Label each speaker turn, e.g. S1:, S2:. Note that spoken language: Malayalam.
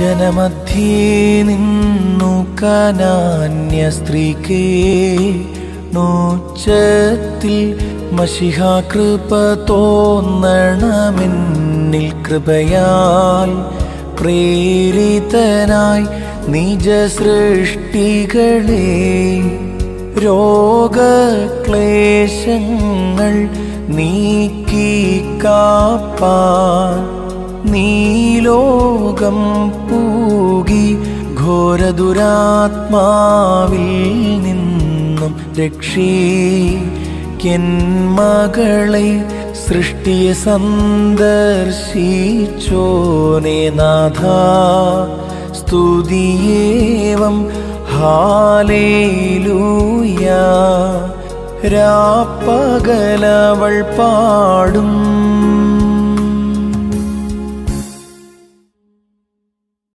S1: ജനമധ്യേ നിന്നു കനാന്യ സ്ത്രീക്കേ നോച്ചത്തിൽ മഷിഹാകൃപ തോന്നണമെന്നിൽ കൃപയാൽ പ്രേരിതനായി നിജ സൃഷ്ടികളെ രോഗക്ലേശങ്ങൾ നീക്കി കാപ്പാൻ നീലോകം പൂകി ഘോരദുരാത്മാവിൽ നിന്നും രക്ഷീക്കൻ മകളെ സൃഷ്ടിയെ സന്ദർശിച്ചോനെ നാഥ സ്തുതിയേവം ഹാലേലൂയ രാപ്പകലവൾ പാടും